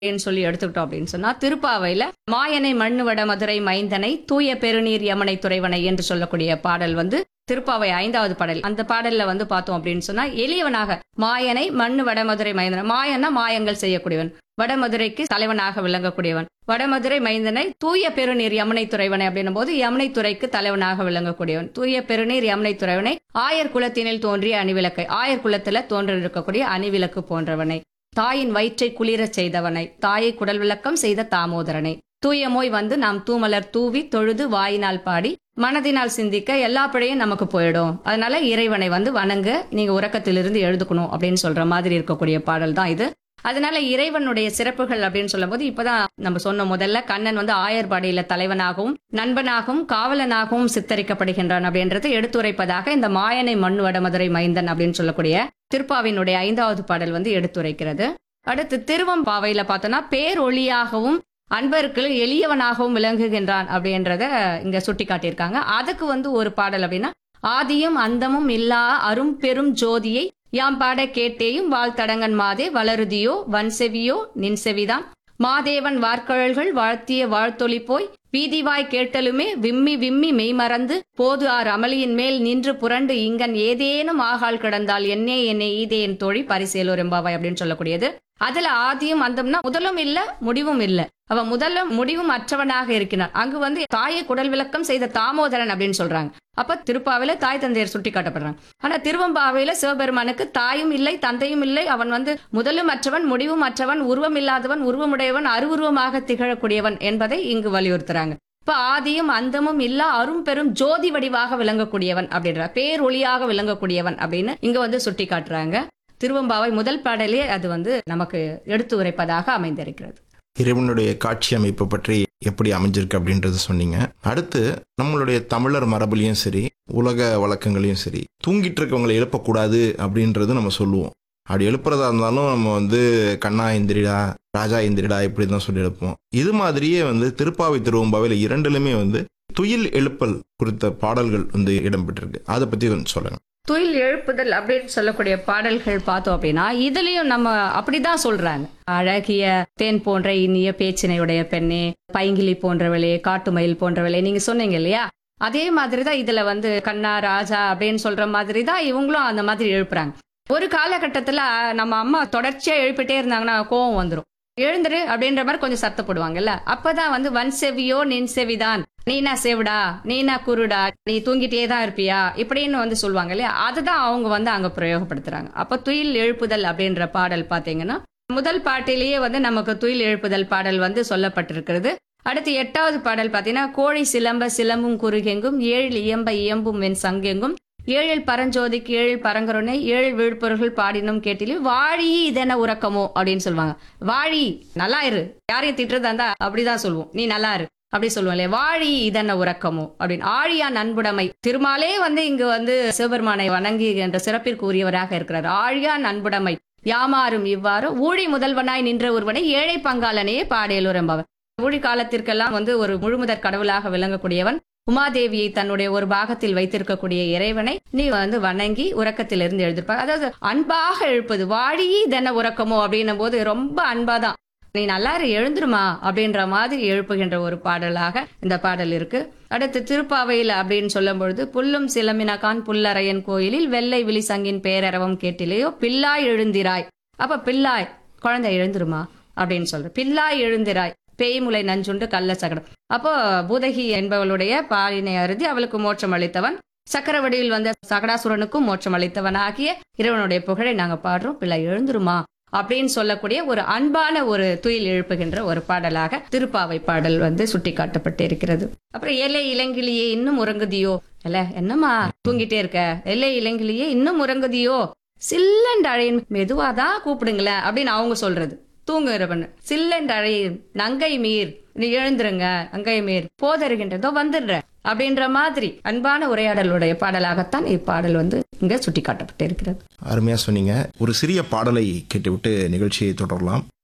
அப்படின்னு சொல்லி எடுத்துக்கிட்டோம் அப்படின்னு சொன்னா திருப்பாவையில மாயனை மண்ணுவட மதுரை மைந்தனை தூய பெருநீர் யமனை துறைவனை என்று சொல்லக்கூடிய பாடல் வந்து திருப்பாவை ஐந்தாவது பாடல் அந்த பாடல்ல வந்து பார்த்தோம் அப்படின்னு சொன்னா எளியவனாக மாயனை மண்ணு வடமதுரை மைந்தனை மாயன்னா மாயங்கள் செய்யக்கூடியவன் வடமதுரைக்கு தலைவனாக விளங்கக்கூடியவன் வடமதுரை மைந்தனை தூய பெருநீர் யமுனை துறைவனை அப்படின்னும் போது யமுனை துறைக்கு தலைவனாக விளங்கக்கூடியவன் தூய பெருநீர் யமுனை துறைவனை ஆயர் குலத்தினில் தோன்றிய அணிவிளக்கை ஆயர் குலத்துல தோன்றிருக்கக்கூடிய அணிவிளக்கு போன்றவனை தாயின் வயிற்றை குளிரச் செய்தவனை தாயை குடல் விளக்கம் செய்த தாமோதரனை தூயமோய் வந்து நாம் தூமலர் தூவி தொழுது வாயினால் பாடி மனதினால் சிந்திக்க எல்லா பிழையும் நமக்கு போயிடும் அதனால இறைவனை வந்து வணங்க நீங்க உறக்கத்திலிருந்து எழுதுக்கணும் அப்படின்னு சொல்ற மாதிரி இருக்கக்கூடிய பாடல் தான் இது அதனால இறைவனுடைய சிறப்புகள் அப்படின்னு சொல்லும்போது இப்பதான் நம்ம சொன்ன முதல்ல கண்ணன் வந்து ஆயர்பாடியில தலைவனாகவும் நண்பனாகவும் காவலனாகவும் சித்தரிக்கப்படுகின்றான் அப்படின்றது எடுத்துரைப்பதாக இந்த மாயனை மண்ணு வடமதுரை மைந்தன் அப்படின்னு சொல்லக்கூடிய திருப்பாவினுடைய ஐந்தாவது பாடல் வந்து எடுத்துரைக்கிறது அடுத்து திருவம்பாவையில பார்த்தோம்னா பேரொளியாகவும் அன்பருக்கு எளியவனாகவும் விளங்குகின்றான் அப்படின்றத இங்க சுட்டி காட்டியிருக்காங்க அதுக்கு வந்து ஒரு பாடல் அப்படின்னா ஆதியும் அந்தமும் இல்லா அரும் பெரும் ஜோதியை யாம் பாட கேட்டேயும் வாழ்த்தடங்கன் மாதே வளருதியோ வன்செவியோ நின்செவிதான் மாதேவன் வார்கழல்கள் வாழ்த்திய வாழ்த்தொளி போய் வீதிவாய் கேட்டலுமே விம்மி விம்மி மெய்மறந்து போது ஆர் அமளியின் மேல் நின்று புரண்டு இங்கன் ஏதேனும் ஆகால் கிடந்தால் என்னே என்னே ஈதே என் தோழி பரிசேலூர் எம்பாவாய் அப்படின்னு சொல்லக்கூடியது அதுல ஆதியும் அந்தம்னா முதலும் இல்ல முடிவும் இல்ல அவன் முதலும் முடிவும் அற்றவனாக இருக்கிறான் அங்கு வந்து தாயை குடல் விளக்கம் செய்த தாமோதரன் அப்படின்னு சொல்றாங்க அப்ப திருப்பாவில தாய் தந்தையர் சுட்டி காட்டப்படுறாங்க ஆனா திருவம்பாவையில சிவபெருமானுக்கு தாயும் இல்லை தந்தையும் இல்லை அவன் வந்து முதலும் அற்றவன் முடிவும் அற்றவன் உருவம் இல்லாதவன் உருவமுடையவன் அருவுருவமாக திகழக்கூடியவன் என்பதை இங்கு வலியுறுத்துறாங்க இப்ப ஆதியும் அந்தமும் இல்லா அரும் பெரும் ஜோதி வடிவாக விளங்கக்கூடியவன் அப்படின்ற பேரொளியாக விளங்கக்கூடியவன் அப்படின்னு இங்க வந்து சுட்டி காட்டுறாங்க திருவம்பாவை முதல் பாடலே அது வந்து நமக்கு எடுத்து உரைப்பதாக அமைந்திருக்கிறது இறைவனுடைய காட்சி அமைப்பு பற்றி எப்படி அமைஞ்சிருக்கு அப்படின்றது சொன்னீங்க அடுத்து நம்மளுடைய தமிழர் மரபுலையும் சரி உலக வழக்கங்களையும் சரி தூங்கிட்டு இருக்கவங்களை எழுப்பக்கூடாது அப்படின்றது நம்ம சொல்லுவோம் அப்படி எழுப்புறதா இருந்தாலும் நம்ம வந்து கண்ணா எந்திரிடா ராஜா எந்திரிடா இப்படி தான் சொல்லி எழுப்போம் இது மாதிரியே வந்து திருப்பாவை திருவம்பாவையில் இரண்டுலுமே வந்து துயில் எழுப்பல் குறித்த பாடல்கள் வந்து இடம்பெற்றிருக்கு அதை பற்றி கொஞ்சம் சொல்லுங்க துயில் எழுப்புதல் அப்படின்னு சொல்லக்கூடிய பாடல்கள் பார்த்தோம் அப்படின்னா இதுலயும் நம்ம அப்படிதான் சொல்றாங்க அழகிய தேன் போன்ற இனிய பேச்சினையுடைய பெண்ணே பைங்கிலி போன்றவளே காட்டுமயில் போன்றவளே நீங்க சொன்னீங்க இல்லையா அதே மாதிரிதான் இதுல வந்து கண்ணா ராஜா அப்படின்னு சொல்ற மாதிரி தான் இவங்களும் அந்த மாதிரி எழுப்புறாங்க ஒரு காலகட்டத்துல நம்ம அம்மா தொடர்ச்சியா எழுப்பிட்டே இருந்தாங்கன்னா கோவம் வந்துடும் எழுந்துரு அப்படின்ற மாதிரி கொஞ்சம் சத்தப்படுவாங்கல்ல அப்பதான் வந்து வன் செவியோ நின் செவிதான் நீனா செவிடா நீனா குருடா நீ தூங்கிட்டே தான் இருப்பியா இப்படின்னு வந்து சொல்லுவாங்க இல்லையா அதுதான் அவங்க வந்து அங்க பிரயோகப்படுத்துறாங்க அப்ப துயில் எழுப்புதல் அப்படின்ற பாடல் பாத்தீங்கன்னா முதல் பாட்டிலேயே வந்து நமக்கு துயில் எழுப்புதல் பாடல் வந்து சொல்லப்பட்டிருக்கிறது அடுத்து எட்டாவது பாடல் பாத்தீங்கன்னா கோழி சிலம்ப சிலம்பும் குறுகெங்கும் ஏழில் இயம்ப இயம்பும் வெண் சங்கெங்கும் ஏழில் பரஞ்சோதிக்கு ஏழில் பரங்கருணை ஏழு விழுப்பொருள்கள் பாடினும் கேட்டிலே வாழி இதென உறக்கமோ அப்படின்னு சொல்லுவாங்க வாழி நல்லா இரு யாரையும் திட்டுறதா இருந்தா அப்படிதான் சொல்லுவோம் நீ நல்லா இரு அப்படி சொல்லுவோம் இல்லையா வாழி இதென்ன உறக்கமோ அப்படின்னு ஆழியா நண்புடைமை திருமாலே வந்து இங்கு வந்து சிவபெருமானை வணங்கி என்ற சிறப்பிற்கு உரியவராக இருக்கிறார் ஆழியா நண்புடைமை யாமாறும் இவ்வாறு ஊழி முதல்வனாய் நின்ற ஒருவனை ஏழை பங்காளனையே பாடியலூர் என்பவன் ஊழி காலத்திற்கெல்லாம் வந்து ஒரு முழுமுதற் கடவுளாக விளங்கக்கூடியவன் உமாதேவியை தன்னுடைய ஒரு பாகத்தில் வைத்திருக்கக்கூடிய இறைவனை நீ வந்து வணங்கி உறக்கத்திலிருந்து எழுதிருப்பாங்க அதாவது அன்பாக எழுப்பது வாழி இதென்ன உறக்கமோ அப்படின்னும் போது ரொம்ப அன்பாதான் நீ நல்லா இரு, எழுந்துருமா அப்படின்ற மாதிரி எழுப்புகின்ற ஒரு பாடலாக இந்த பாடல் இருக்கு அடுத்து திருப்பாவையில் அப்படின்னு சொல்லும் பொழுது புல்லும் சிலம்பினகான் புல்லரையன் கோயிலில் வெள்ளை விழி சங்கின் பேரரவம் கேட்டிலேயோ பில்லாய் எழுந்திராய் அப்ப பில்லாய் குழந்தை எழுந்துருமா அப்படின்னு சொல்ற பில்லாய் எழுந்திராய் பேய்முலை நஞ்சுண்டு கள்ள சகடம் அப்போ பூதகி என்பவளுடைய பாலினை அருதி அவளுக்கு மோட்சம் அளித்தவன் சக்கரவடியில் வந்த சகடாசுரனுக்கும் மோட்சம் அளித்தவன் ஆகிய இறைவனுடைய புகழை நாங்க பாடுறோம் பிள்ளை எழுந்துருமா அப்படின்னு சொல்லக்கூடிய ஒரு அன்பான ஒரு துயில் எழுப்புகின்ற ஒரு பாடலாக திருப்பாவை பாடல் வந்து சுட்டி காட்டப்பட்டு இருக்கிறது அப்புறம் எல்லை இளங்கிலியே இன்னும் உறங்குதியோ இல்ல என்னம்மா தூங்கிட்டே இருக்க எல்லை இளங்கிலியே இன்னும் உறங்குதியோ சில்லண்டழையின் மெதுவாதான் கூப்பிடுங்களேன் அப்படின்னு அவங்க சொல்றது தூங்குறவன் சில்லண்டழையின் நங்கை மீர் நீ எழுந்துருங்க நங்கை மீர் போதருகின்றதோ வந்துடுற அப்படின்ற மாதிரி அன்பான உரையாடலுடைய பாடலாகத்தான் இப்பாடல் வந்து இங்க சுட்டி காட்டப்பட்டு இருக்கிறது அருமையாக சொன்னீங்க ஒரு சிறிய பாடலை கேட்டுவிட்டு நிகழ்ச்சியை தொடரலாம்